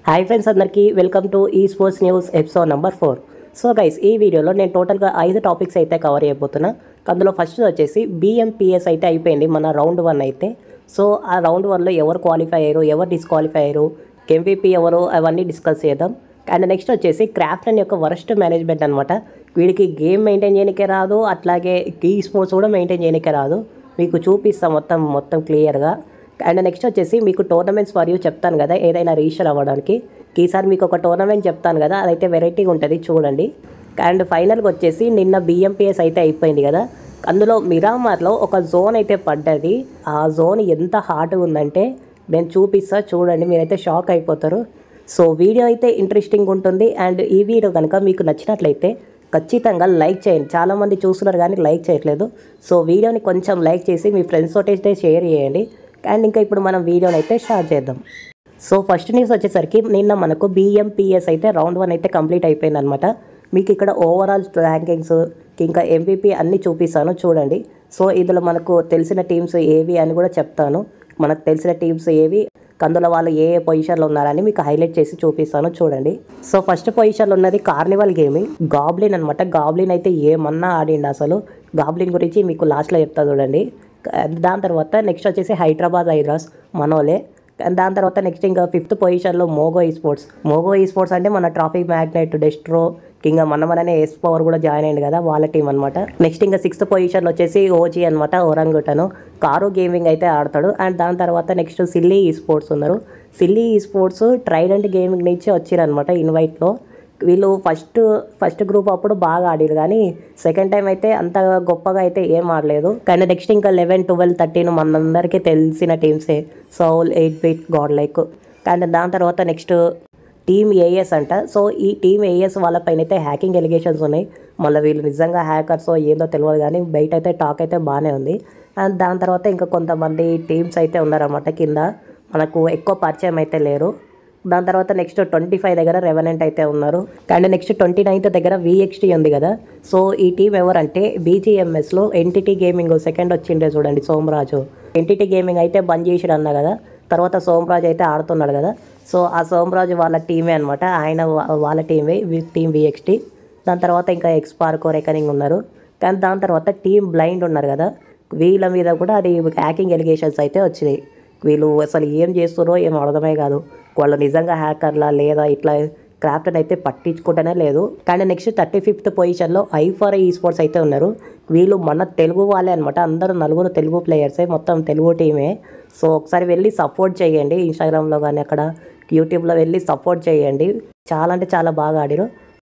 hi friends అందరికీ welcome to esports news episode number four so guys ఈ వీడియోలో నేను టోటల్గా ఐదు టాపిక్స్ అయితే కవర్ చేయబోతున్నా అందులో ఫస్ట్ వచ్చేసి బిఎంపిఎస్ అయితే అయిపోయింది మన రౌండ్ వన్ అయితే సో ఆ రౌండ్ వన్లో ఎవరు క్వాలిఫై అయ్యారు ఎవరు డిస్క్వాలిఫై అయ్యారు ఎంపీపీ ఎవరు అవన్నీ డిస్కస్ చేద్దాం అండ్ నెక్స్ట్ వచ్చేసి క్రాఫ్ట్ అని యొక్క వరస్ట్ మేనేజ్మెంట్ అనమాట వీడికి గేమ్ మెయింటైన్ చేయనికే రాదు అట్లాగే కీ స్పోర్ట్స్ కూడా మెయింటైన్ చేయనికే రాదు మీకు చూపిస్తాం మొత్తం మొత్తం క్లియర్గా అండ్ నెక్స్ట్ వచ్చేసి మీకు టోర్నమెంట్స్ మరియు చెప్తాను కదా ఏదైనా రిజిస్టర్ అవ్వడానికి ఈసారి మీకు ఒక టోర్నమెంట్ చెప్తాను కదా అదైతే వెరైటీగా ఉంటుంది చూడండి అండ్ ఫైనల్గా వచ్చేసి నిన్న బిఎంపిఎస్ అయితే అయిపోయింది కదా అందులో మిరామార్లో ఒక జోన్ అయితే పడ్డది ఆ జోన్ ఎంత హార్డ్గా ఉందంటే నేను చూపిస్తా చూడండి మీరైతే షాక్ అయిపోతారు సో వీడియో అయితే ఇంట్రెస్టింగ్ ఉంటుంది అండ్ ఈ వీడియో కనుక మీకు నచ్చినట్లయితే ఖచ్చితంగా లైక్ చేయండి చాలామంది చూస్తున్నారు కానీ లైక్ చేయట్లేదు సో వీడియోని కొంచెం లైక్ చేసి మీ ఫ్రెండ్స్ తోటి అయితే షేర్ చేయండి అండ్ ఇంకా ఇప్పుడు మనం వీడియోని అయితే స్టార్ట్ చేద్దాం సో ఫస్ట్ న్యూస్ వచ్చేసరికి నిన్న మనకు బిఎంపిఎస్ అయితే రౌండ్ వన్ అయితే కంప్లీట్ అయిపోయింది అనమాట మీకు ఇక్కడ ఓవరాల్ ర్యాంకింగ్స్ ఇంకా ఎంపీపీ అన్నీ చూపిస్తాను చూడండి సో ఇందులో మనకు తెలిసిన టీమ్స్ ఏవి అని కూడా చెప్తాను మనకు తెలిసిన టీమ్స్ ఏవి అందులో వాళ్ళు ఏ ఏ పొజిషన్లో ఉన్నారని మీకు హైలైట్ చేసి చూపిస్తాను చూడండి సో ఫస్ట్ పొజిషన్లో ఉన్నది కార్నివల్ గేమింగ్ గాబ్లిన్ అనమాట గాబ్లిన్ అయితే ఏమన్నా ఆడిండి అసలు గాబ్లిన్ గురించి మీకు లాస్ట్లో చెప్తా చూడండి దాని తర్వాత నెక్స్ట్ వచ్చేసి హైదరాబాద్ హైడ్రాస్ మనోలే దాని తర్వాత నెక్స్ట్ ఇంకా ఫిఫ్త్ పొజిషన్లో మోగో ఈ స్పోర్ట్స్ మోగో ఈ స్పోర్ట్స్ అంటే మన ట్రాఫిక్ మ్యాగ్నెట్ డెస్ట్రో ఇంకా మన మననే ఎస్ పవర్ కూడా జాయిన్ అయ్యింది కదా వాళ్ళ టీం అనమాట నెక్స్ట్ ఇంకా సిక్స్త్ పొజిషన్లో వచ్చేసి ఓజీ అనమాట ఓరంగుటను కారు గేమింగ్ అయితే ఆడతాడు అండ్ దాని తర్వాత నెక్స్ట్ సిల్లీ ఈ స్పోర్ట్స్ ఉన్నారు silly esports trident gaming నుంచి వచ్చారనమాట ఇన్వైట్లో వీళ్ళు ఫస్ట్ ఫస్ట్ గ్రూప్ అప్పుడు బాగా ఆడారు కానీ సెకండ్ టైం అయితే అంత గొప్పగా అయితే ఏం ఆడలేదు కానీ నెక్స్ట్ ఇంకా లెవెన్ ట్వెల్వ్ థర్టీన్ మనందరికీ తెలిసిన టీమ్సే soul eight bit god like కానీ దాని తర్వాత నెక్స్ట్ టీమ్ ఏఎస్ అంట సో ఈ టీమ్ ఏఎస్ వాళ్ళపైన అయితే హ్యాకింగ్ ఎలిగేషన్స్ ఉన్నాయి మళ్ళీ వీళ్ళు నిజంగా హ్యాకర్స్ ఏందో తెలియదు కానీ బయట అయితే టాక్ అయితే బాగానే ఉంది అండ్ దాని తర్వాత ఇంకా కొంతమంది టీమ్స్ అయితే ఉన్నారన్నమాట కింద మనకు ఎక్కువ పరిచయం అయితే లేరు దాని తర్వాత నెక్స్ట్ ట్వంటీ ఫైవ్ దగ్గర రెవెనెంట్ అయితే ఉన్నారు అండ్ నెక్స్ట్ ట్వంటీ నైన్త్ దగ్గర విఎక్స్టీ ఉంది కదా సో ఈ టీం ఎవరంటే బీజీఎంఎస్లో ఎన్టీటీ గేమింగ్ సెకండ్ వచ్చిండే చూడండి సోమరాజు ఎన్టీటీ గేమింగ్ అయితే బంద్ చేసిడు అన్న కదా తర్వాత సోమరాజు అయితే ఆడుతున్నాడు కదా సో ఆ సోమరాజు వాళ్ళ టీమే అనమాట ఆయన వా- వాళ్ళ టీమే టీం విఎక్స్టీ దాని తర్వాత ఇంకా ఎక్స్పార్కో రెకనింగ్ ఉన్నారు కానీ దాని తర్వాత టీం బ్లైండ్ ఉన్నారు కదా వీళ్ళ మీద కూడా అది హ్యాకింగ్ ఎలిగేషన్స్ అయితే వచ్చినాయి వీళ్ళు అసలు ఏం చేస్తున్నారో ఏం అర్థమే కాదు వాళ్ళు నిజంగా హ్యాకర్లా లేదా ఇట్లా క్రాఫ్ట్ అయితే పట్టించుకుంటేనే లేదు కానీ నెక్స్ట్ థర్టీ ఫిఫ్త్ పొజిషన్లో ఐ ఫర్ ఈ స్పోర్ట్స్ అయితే ఉన్నారు వీళ్ళు మన తెలుగు వాళ్ళే అనమాట అందరూ నలుగురు తెలుగు ప్లేయర్సే మొత్తం తెలుగు టీమే సో ఒకసారి వెళ్ళి సపోర్ట్ చేయండి ఇన్స్టాగ్రామ్లో కానీ అక్కడ యూట్యూబ్లో వెళ్ళి సపోర్ట్ చేయండి చాలా అంటే చాలా బాగా ఆడిరు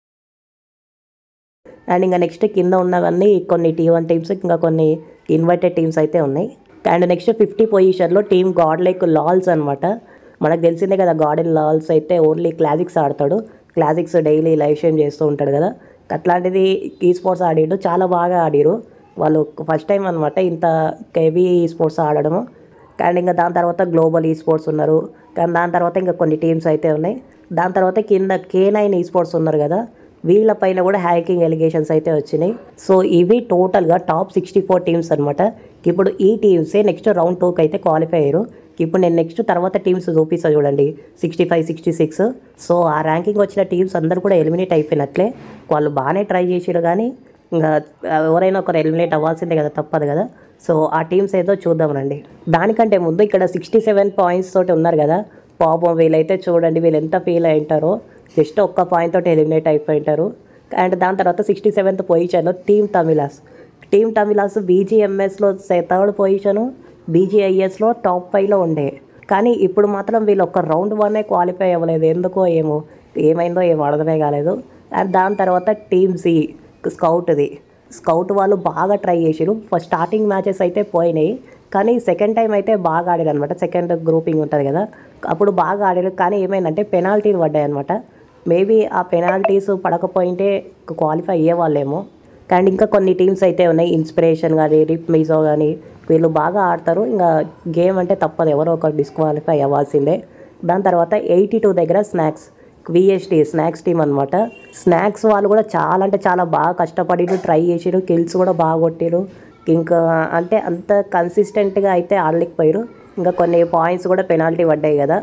అండ్ ఇంకా నెక్స్ట్ కింద ఉన్నవన్నీ కొన్ని టీ వన్ టీమ్స్ ఇంకా కొన్ని ఇన్వైటెడ్ టీమ్స్ అయితే ఉన్నాయి అండ్ నెక్స్ట్ ఫిఫ్టీ పొజిషన్లో టీమ్ గాడ్ లైక్ లాల్స్ అనమాట మనకు తెలిసిందే కదా గార్డెన్ లాల్స్ అయితే ఓన్లీ క్లాసిక్స్ ఆడతాడు క్లాసిక్స్ డైలీ లైవ్ స్ట్రీమ్ చేస్తూ ఉంటాడు కదా అట్లాంటిది ఈ స్పోర్ట్స్ ఆడిడు చాలా బాగా ఆడిరు వాళ్ళు ఫస్ట్ టైం అనమాట ఇంత హెవీ ఈ స్పోర్ట్స్ ఆడడము అండ్ ఇంకా దాని తర్వాత గ్లోబల్ ఈ స్పోర్ట్స్ ఉన్నారు కానీ దాని తర్వాత ఇంకా కొన్ని టీమ్స్ అయితే ఉన్నాయి దాని తర్వాత కింద కే నైన్ ఈ స్పోర్ట్స్ ఉన్నారు కదా వీళ్ళపైన కూడా హ్యాకింగ్ ఎలిగేషన్స్ అయితే వచ్చినాయి సో ఇవి టోటల్గా టాప్ సిక్స్టీ ఫోర్ టీమ్స్ అనమాట ఇప్పుడు ఈ టీమ్సే నెక్స్ట్ రౌండ్ టూకి అయితే క్వాలిఫై అయ్యారు ఇప్పుడు నేను నెక్స్ట్ తర్వాత టీమ్స్ చూపిస్తా చూడండి sixty five sixty six so ఆ ర్యాంకింగ్ వచ్చిన టీమ్స్ అందరూ కూడా ఎలిమినేట్ అయిపోయినట్లే వాళ్ళు బాగానే ట్రై చేసారు కానీ ఇంకా ఎవరైనా ఒకరు ఎలిమినేట్ అవ్వాల్సిందే కదా తప్పదు కదా సో ఆ టీమ్స్ ఏదో చూద్దాం రండి దానికంటే ముందు ఇక్కడ సిక్స్టీ సెవెన్ పాయింట్స్ తోటి ఉన్నారు కదా పాపం వీళ్ళైతే చూడండి వీళ్ళు ఎంత ఫీల్ అయి ఉంటారో జస్ట్ ఒక్క పాయింట్ తోటి ఎలిమినేట్ అయిపోయి ఉంటారు అండ్ దాని తర్వాత సిక్స్టీ సెవెంత్ పొజిషన్లో టీమ్ తమిళాస్ టీమ్ తమిళాస్ బీజీఎంఎస్లో థర్డ్ పొజిషను బీజీఐఎస్లో టాప్ ఫైవ్లో ఉండే కానీ ఇప్పుడు మాత్రం వీళ్ళు ఒక రౌండ్ వన్నే క్వాలిఫై అవ్వలేదు ఎందుకో ఏమో ఏమైందో ఏమో అర్థమే కాలేదు అండ్ దాని తర్వాత టీమ్ సి స్కౌట్ది స్కౌట్ వాళ్ళు బాగా ట్రై చేసిరు ఫస్ట్ స్టార్టింగ్ మ్యాచెస్ అయితే పోయినాయి కానీ సెకండ్ టైం అయితే బాగా ఆడారు అనమాట సెకండ్ గ్రూపింగ్ ఉంటుంది కదా అప్పుడు బాగా ఆడారు కానీ ఏమైందంటే పెనాల్టీలు పడ్డాయి అనమాట మేబీ ఆ పెనాల్టీస్ పడకపోయింటే క్వాలిఫై అయ్యే వాళ్ళేమో అండ్ ఇంకా కొన్ని టీమ్స్ అయితే ఉన్నాయి ఇన్స్పిరేషన్ కానీ రిప్ మిజో కానీ వీళ్ళు బాగా ఆడతారు ఇంకా గేమ్ అంటే తప్పదు ఎవరో ఒకరు డిస్క్వాలిఫై అవ్వాల్సిందే దాని తర్వాత ఎయిటీ టూ దగ్గర స్నాక్స్ విఎస్టీ స్నాక్స్ టీమ్ అనమాట స్నాక్స్ వాళ్ళు కూడా చాలా అంటే చాలా బాగా కష్టపడి ట్రై చేసిరు కిల్స్ కూడా బాగా కొట్టిరు ఇంకా అంటే అంత కన్సిస్టెంట్గా అయితే ఆడలేకపోయారు ఇంకా కొన్ని పాయింట్స్ కూడా పెనాల్టీ పడ్డాయి కదా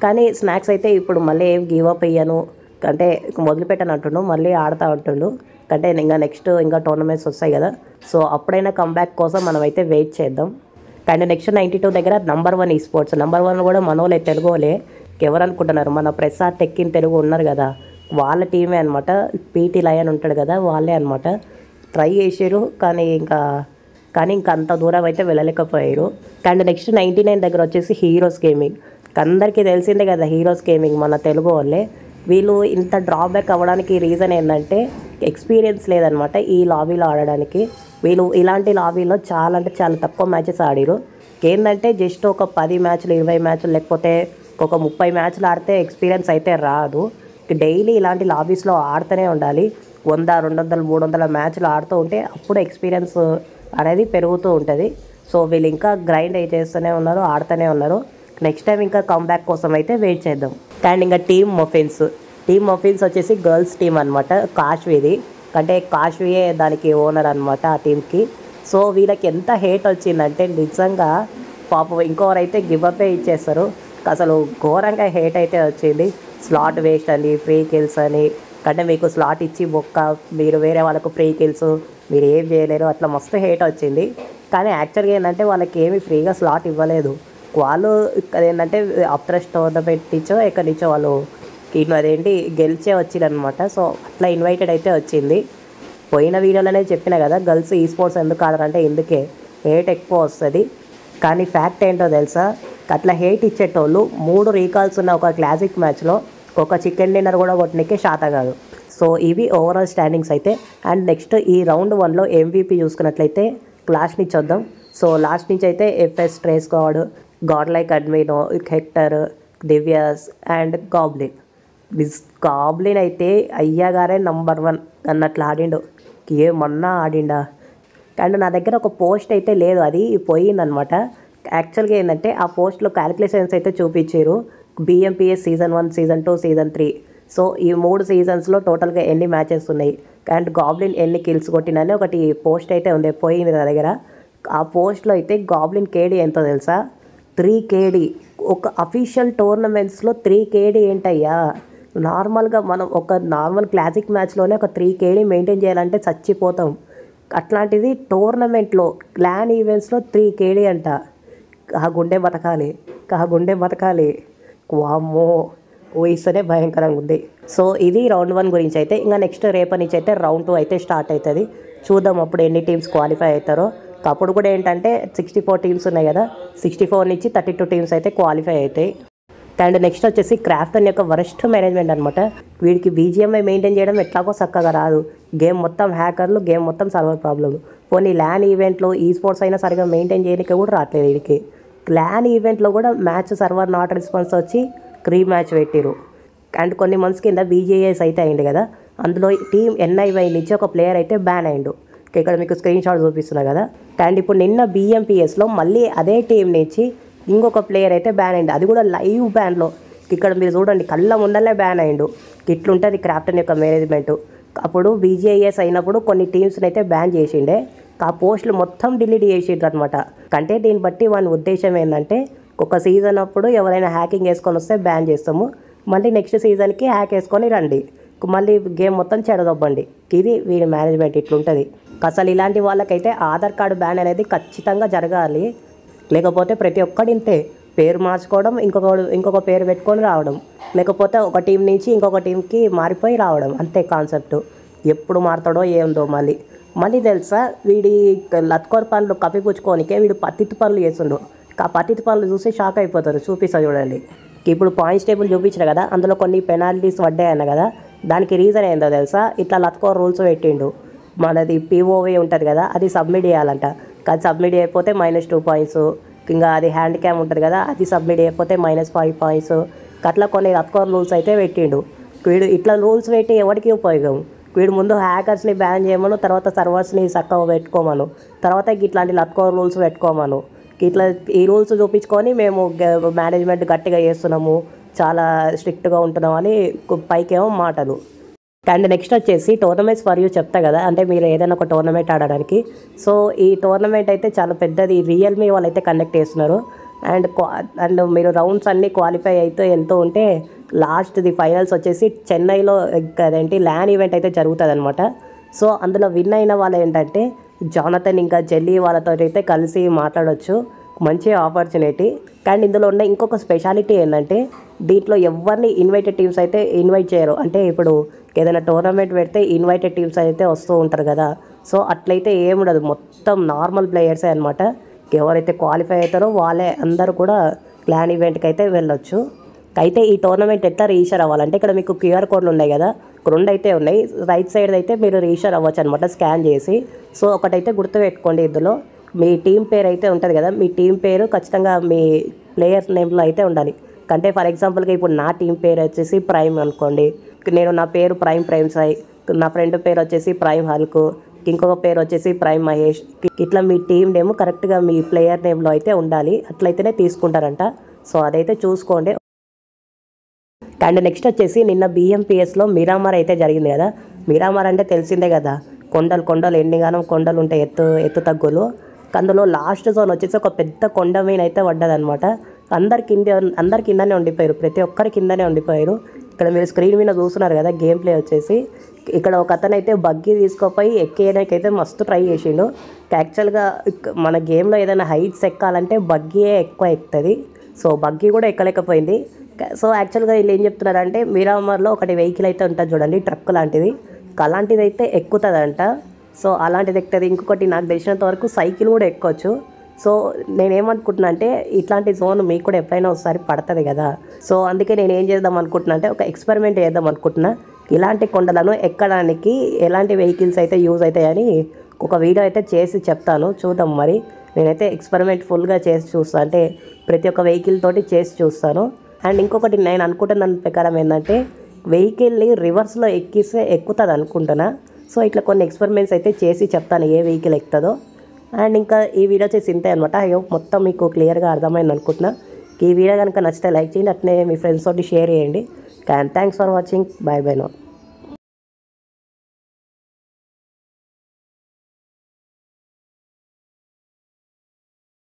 కానీ స్నాక్స్ అయితే ఇప్పుడు మళ్ళీ ఏం గివ్ అప్ అయ్యాను అంటే మొదలుపెట్టాను అంటుండు మళ్ళీ ఆడుతూ ఉంటుండు అంటే ఇంకా నెక్స్ట్ ఇంకా టోర్నమెంట్స్ వస్తాయి కదా సో అప్పుడైనా కంబ్యాక్ కోసం మనం అయితే వెయిట్ చేద్దాం కానీ నెక్స్ట్ నైంటీ టూ దగ్గర number one esports number one కూడా మనోలే తెలుగు వాళ్ళే ఎవరు అనుకుంటున్నారు మన ప్రసాద్ టెక్కిన్ తెలుగు ఉన్నారు కదా వాళ్ళ టీమే అనమాట పీటీ లయన్ ఉంటాడు కదా వాళ్ళే అనమాట ట్రై చేసారు కానీ ఇంకా కానీ ఇంకా అంత దూరం అయితే వెళ్ళలేకపోయారు అండ్ నెక్స్ట్ నైంటీ నైన్ దగ్గర వచ్చేసి హీరోస్ గేమింగ్ అందరికీ తెలిసిందే కదా హీరోస్ గేమింగ్ మన తెలుగు వాళ్ళే వీళ్ళు ఇంత డ్రాబ్యాక్ అవ్వడానికి రీజన్ ఏంటంటే ఎక్స్పీరియన్స్ లేదనమాట ఈ లాబీలో ఆడడానికి వీళ్ళు ఇలాంటి లాబీలో చాలా అంటే చాలా తక్కువ మ్యాచెస్ ఆడిరు ఏంటంటే జస్ట్ ఒక పది మ్యాచ్లు ఇరవై మ్యాచ్లు లేకపోతే ఒక ముప్పై మ్యాచ్లు ఆడితే ఎక్స్పీరియన్స్ అయితే రాదు డైలీ ఇలాంటి లాబీస్లో ఆడుతూనే ఉండాలి వంద రెండు వందలు మూడు వందల మ్యాచ్లు ఆడుతూ ఉంటే అప్పుడు ఎక్స్పీరియన్స్ అనేది పెరుగుతూ ఉంటుంది సో వీళ్ళు ఇంకా గ్రైండ్ అయితే చేస్తూనే ఉన్నారు ఆడుతూనే ఉన్నారు నెక్స్ట్ టైం ఇంకా కంబ్యాక్ కోసం అయితే వెయిట్ చేద్దాం అండ్ ఇంకా టీమ్ మొఫిన్స్ టీమ్ మొఫిన్స్ వచ్చేసి గర్ల్స్ టీం అనమాట కాశ్వీది అంటే కాశ్వీయే దానికి ఓనర్ అనమాట ఆ టీంకి సో వీళ్ళకి ఎంత హేట్ వచ్చిందంటే నిజంగా పాపం ఇంకోరైతే గివపే ఇచ్చేస్తారు అసలు ఘోరంగా హేట్ అయితే వచ్చింది స్లాట్ వేస్ట్ అని ఫ్రీ కిల్స్ అని అంటే మీకు స్లాట్ ఇచ్చి బొక్క మీరు వేరే వాళ్ళకు ఫ్రీ కిల్స్ మీరు ఏం చేయలేరు అట్లా మస్తు హేట్ వచ్చింది కానీ యాక్చువల్గా ఏంటంటే వాళ్ళకి ఏమి ఫ్రీగా స్లాట్ ఇవ్వలేదు వాళ్ళు ఏంటంటే అప్ట్రస్ టోర్నమెంట్ నుంచో ఎక్కడి నుంచో వాళ్ళు ఇట్లా అదేంటి గెలిచే వచ్చిందనమాట సో అట్లా ఇన్వైటెడ్ అయితే వచ్చింది పోయిన వీడియోలోనే చెప్పిన కదా గర్ల్స్ ఈ స్పోర్ట్స్ ఎందుకు ఆడరంటే ఇందుకే హేట్ ఎక్కువ వస్తుంది కానీ ఫ్యాక్ట్ ఏంటో తెలుసా అట్లా హేట్ ఇచ్చేటోళ్ళు మూడు రీకాల్స్ ఉన్న ఒక క్లాసిక్ మ్యాచ్లో ఒక చికెన్ డిన్నర్ కూడా కొట్టడానికి శాత కాదు సో ఇవి ఓవరాల్ స్టాండింగ్స్ అయితే అండ్ నెక్స్ట్ ఈ రౌండ్ వన్లో ఎంవీపీ చూసుకున్నట్లయితే లాస్ట్ నుంచి వద్దాం సో లాస్ట్ నుంచి అయితే FS Trace god god like Admino Hector దివ్యాస్ అండ్ గాబ్లిన్ దిస్ గాబ్లిన్ అయితే అయ్యగారే నంబర్ వన్ అన్నట్లు ఆడిండు ఏమన్నా ఆడిండా అండ్ నా దగ్గర ఒక పోస్ట్ అయితే లేదు అది పోయిందనమాట యాక్చువల్గా ఏంటంటే ఆ పోస్ట్లో క్యాలిక్యులేషన్స్ అయితే చూపించారు BMPS season one season two season three so ఈ మూడు సీజన్స్లో టోటల్గా ఎన్ని మ్యాచెస్ ఉన్నాయి అండ్ గాబ్లిన్ ఎన్ని కిల్స్ కొట్టినని ఒకటి పోస్ట్ అయితే ఉంది పోయింది నా దగ్గర ఆ పోస్ట్లో అయితే గాబ్లిన్ కేడీ ఎంతో తెలుసా త్రీ కేడీ ఒక అఫీషియల్ టోర్నమెంట్స్లో త్రీ కేడీ ఏంటయ్యా నార్మల్గా మనం ఒక నార్మల్ క్లాసిక్ మ్యాచ్లోనే ఒక త్రీ కేడీ మెయింటైన్ చేయాలంటే చచ్చిపోతాం అట్లాంటిది టోర్నమెంట్లో క్లాన్ ఈవెంట్స్లో త్రీ కేడీ అంట ఆ గుండె బతకాలి ఆ గుండె బతకాలి వామ్మో ఊహిస్తేనే భయంకరంగా ఉంది సో ఇది రౌండ్ వన్ గురించి అయితే ఇంకా నెక్స్ట్ రేపటి నుంచి అయితే రౌండ్ టూ అయితే స్టార్ట్ అవుతుంది చూద్దాం అప్పుడు ఎన్ని టీమ్స్ క్వాలిఫై అవుతారో అప్పుడు కూడా ఏంటంటే సిక్స్టీ ఫోర్ టీమ్స్ ఉన్నాయి కదా సిక్స్టీ ఫోర్ నుంచి థర్టీ టూ టీమ్స్ అయితే క్వాలిఫై అవుతాయి అండ్ నెక్స్ట్ వచ్చేసి క్రాఫ్టన్ యొక్క వరస్ట్ మేనేజ్మెంట్ అనమాట వీడికి బీజిఎంఐ మెయింటైన్ చేయడం ఎట్లాగో చక్కగా రాదు గేమ్ మొత్తం హ్యాకర్లు గేమ్ మొత్తం సర్వర్ ప్రాబ్లమ్ పోనీ ల్యాన్ ఈవెంట్లో ఈ స్పోర్ట్స్ అయినా సరిగా మెయింటైన్ చేయడానికి కూడా రావట్లేదు వీడికి ల్యాన్ ఈవెంట్లో కూడా మ్యాచ్ సర్వర్ నాట్ రెస్పాన్స్ వచ్చి క్రీ మ్యాచ్ పెట్టిరు అండ్ కొన్ని మంత్స్ కింద బీజేఎస్ అయితే అయింది కదా అందులో టీం ఎన్ఐవై నుంచి ఒక ప్లేయర్ అయితే బ్యాన్ అయిండు ఇక్కడ మీకు స్క్రీన్ షాట్ చూపిస్తున్నా కదా అండ్ ఇప్పుడు నిన్న బిఎంపిఎస్లో మళ్ళీ అదే టీం నుంచి ఇంకొక ప్లేయర్ అయితే బ్యాన్ అయింది అది కూడా లైవ్ బ్యాన్లో ఇక్కడ మీరు చూడండి కళ్ళ ముందరనే బ్యాన్ అయిండు ఇట్లుంటుంది క్రాఫ్టన్ యొక్క మేనేజ్మెంట్ అప్పుడు బీజేఎస్ అయినప్పుడు కొన్ని టీమ్స్ని అయితే బ్యాన్ చేసిండే ఆ పోస్టులు మొత్తం డిలీట్ చేసిండ్రు అనమాట అంటే దీన్ని బట్టి వాని ఉద్దేశం ఏంటంటే ఒక సీజన్ అప్పుడు ఎవరైనా హ్యాకింగ్ వేసుకొని వస్తే బ్యాన్ చేస్తాము మళ్ళీ నెక్స్ట్ సీజన్కి హ్యాక్ వేసుకొని రండి మళ్ళీ గేమ్ మొత్తం చెడదొబ్బండి ఇది వీడి మేనేజ్మెంట్ ఇట్లుంటుంది అసలు ఇలాంటి వాళ్ళకైతే ఆధార్ కార్డు బ్యాన్ అనేది ఖచ్చితంగా జరగాలి లేకపోతే ప్రతి ఒక్కడు ఇంతే పేరు మార్చుకోవడం ఇంకొక ఇంకొక పేరు పెట్టుకొని రావడం లేకపోతే ఒక టీం నుంచి ఇంకొక టీంకి మారిపోయి రావడం అంతే కాన్సెప్ట్ ఎప్పుడు మారుతాడో ఏందో మళ్ళీ మళ్ళీ తెలుసా వీడి లత్కోర్ పనులు కప్పిపుచ్చుకోనికే వీడు పత్తితి పనులు చేస్తుండు ఆ పత్తితి పనులు చూసి షాక్ అయిపోతారు చూపిస్తా చూడండి ఇప్పుడు పాయింట్స్ టేబుల్ చూపించిన కదా అందులో కొన్ని పెనాల్టీస్ పడ్డాయన్న కదా దానికి రీజన్ ఏందో తెలుసా ఇట్లా లత్కోర్ రూల్స్ పెట్టిండు మనది పీఓవి ఉంటుంది కదా అది సబ్మిట్ చేయాలంట అది సబ్మిట్ చేయకపోతే మైనస్ టూ పాయింట్స్ ఇంకా అది హ్యాండ్ క్యామ్ ఉంటుంది కదా అది సబ్మిట్ చేయకపోతే మైనస్ ఫైవ్ పాయింట్స్ అట్లా కొన్ని రత్కోర్ రూల్స్ అయితే పెట్టిండు వీడు ఇట్లా రూల్స్ పెట్టి ఎవరికి ఉపయోగం వీడు ముందు హ్యాకర్స్ని బ్యాన్ చేయమను తర్వాత సర్వర్స్ని చక్కగా పెట్టుకోమను తర్వాత ఇట్లాంటి లత్కోర్ రూల్స్ పెట్టుకోమను ఇట్లా ఈ రూల్స్ చూపించుకొని మేము మేనేజ్మెంట్ గట్టిగా చేస్తున్నాము చాలా స్ట్రిక్ట్గా ఉంటున్నాం అని పైకేమో మాటలు అండ్ నెక్స్ట్ వచ్చేసి టోర్నమెంట్స్ ఫర్ యూ చెప్తా కదా అంటే మీరు ఏదైనా ఒక టోర్నమెంట్ ఆడడానికి సో ఈ టోర్నమెంట్ అయితే చాలా పెద్దది రియల్మీ వాళ్ళు అయితే కండక్ట్ చేస్తున్నారు అండ్ అండ్ మీరు రౌండ్స్ అన్నీ క్వాలిఫై అయితే వెళ్తూ ఉంటే లాస్ట్ ది ఫైనల్స్ వచ్చేసి చెన్నైలో అదేంటి ల్యాన్ ఈవెంట్ అయితే జరుగుతుంది అనమాట సో అందులో విన్ అయిన వాళ్ళు ఏంటంటే జానతన్ ఇంకా జెల్లీ వాళ్ళతో అయితే కలిసి మాట్లాడొచ్చు మంచి ఆపర్చునిటీ కానీ ఇందులో ఉన్న ఇంకొక స్పెషాలిటీ ఏంటంటే దీంట్లో ఎవరిని ఇన్వైటెడ్ టీమ్స్ అయితే ఇన్వైట్ చేయరు అంటే ఇప్పుడు ఏదైనా టోర్నమెంట్ పెడితే ఇన్వైటెడ్ టీమ్స్ అయితే వస్తూ ఉంటారు కదా సో అట్లయితే ఏముండదు మొత్తం నార్మల్ ప్లేయర్సే అనమాట ఎవరైతే క్వాలిఫై అవుతారో వాళ్ళే అందరూ కూడా క్లాన్ ఈవెంట్కి అయితే వెళ్ళొచ్చు అయితే ఈ టోర్నమెంట్ ఎట్లా రిజిస్టర్ అవ్వాలంటే ఇక్కడ మీకు క్యూఆర్ కోడ్లు ఉన్నాయి కదా రెండు అయితే ఉన్నాయి రైట్ సైడ్ అయితే మీరు రిజిస్టర్ అవ్వచ్చు అనమాట స్కాన్ చేసి సో ఒకటైతే గుర్తుపెట్టుకోండి ఇందులో మీ టీం పేరు అయితే ఉంటుంది కదా మీ టీం పేరు ఖచ్చితంగా మీ ప్లేయర్ నేమ్లో అయితే ఉండాలి అంటే ఫర్ ఎగ్జాంపుల్గా ఇప్పుడు నా టీం పేరు వచ్చేసి ప్రైమ్ అనుకోండి నేను నా పేరు ప్రైమ్ ప్రైమ్ సాయి నా ఫ్రెండ్ పేరు వచ్చేసి ప్రైమ్ హల్కు ఇంకొక పేరు వచ్చేసి ప్రైమ్ మహేష్ ఇట్లా మీ టీం నేమ్ కరెక్ట్గా మీ ప్లేయర్ నేమ్లో అయితే ఉండాలి అట్లయితేనే తీసుకుంటారంట సో అదైతే చూసుకోండి అండ్ నెక్స్ట్ వచ్చేసి నిన్న బిఎంపిఎస్లో మిరామార్ అయితే జరిగింది కదా మిరామార్ అంటే తెలిసిందే కదా కొండలు కొండలు ఎన్నిగానో కొండలు ఉంటాయి ఎత్తు ఎత్తు తగ్గులు అందులో లాస్ట్ జోన్ వచ్చేసి ఒక పెద్ద కొండ మీద అయితే పడ్డదనమాట అందరి కింద అందరి కిందనే ఉండిపోయారు ప్రతి ఒక్కరి కిందనే ఉండిపోయారు ఇక్కడ మీరు స్క్రీన్ మీద చూస్తున్నారు కదా గేమ్ ప్లే వచ్చేసి ఇక్కడ ఒక అతను అయితే బగ్గి తీసుకోపోయి ఎక్కేయడానికి అయితే మస్తు ట్రై చేసిండు యాక్చువల్గా ఇక్- మన గేమ్లో ఏదైనా హైట్స్ ఎక్కాలంటే బగ్గీయే ఎక్కువ ఎక్కుతుంది సో బగ్గీ కూడా ఎక్కలేకపోయింది క- సో యాక్చువల్గా వీళ్ళు ఏం చెప్తున్నారంటే మీరామర్లో ఒకటి వెహికల్ అయితే ఉంటుంది చూడండి ట్రక్ లాంటిది అలాంటిది అయితే ఎక్కుతుందంట సో అలాంటిది ఎక్కుతుంది ఇంకొకటి నాకు తెలిసినంత వరకు సైకిల్ కూడా ఎక్కొచ్చు సో నేనేమనుకుంటున్నా అంటే ఇట్లాంటి జోన్ మీకు కూడా ఎప్పుడైనా ఒకసారి పడుతుంది కదా సో అందుకే నేను ఏం చేద్దాం అనుకుంటున్నా అంటే ఒక ఎక్స్పెరిమెంట్ చేద్దాం అనుకుంటున్నా ఇలాంటి కొండలను ఎక్కడానికి ఎలాంటి వెహికల్స్ అయితే యూజ్ అవుతాయని ఒక వీడియో అయితే చేసి చెప్తాను చూద్దాం మరి నేనైతే ఎక్స్పెరిమెంట్ ఫుల్గా చేసి చూస్తాను అంటే ప్రతి ఒక్క వెహికల్ తోటి చేసి చూస్తాను అండ్ ఇంకొకటి నేను అనుకుంటున్న దాని ప్రకారం ఏంటంటే వెహికల్ని రివర్స్లో ఎక్కిస్తే ఎక్కుతుంది అనుకుంటున్నా సో ఇట్లా కొన్ని ఎక్స్పెరిమెంట్స్ అయితే చేసి చెప్తాను ఏ వెహికల్ ఎక్కుతుందో అండ్ ఇంకా ఈ వీడియో వచ్చేసి ఇంతే అనమాట అయ్యో మొత్తం మీకు క్లియర్గా అర్థమైంది అనుకుంటున్నా ఈ వీడియో కనుక నచ్చితే లైక్ చేయండి అట్నే మీ ఫ్రెండ్స్ తోటి షేర్ చేయండి and thanks for watching bye bye no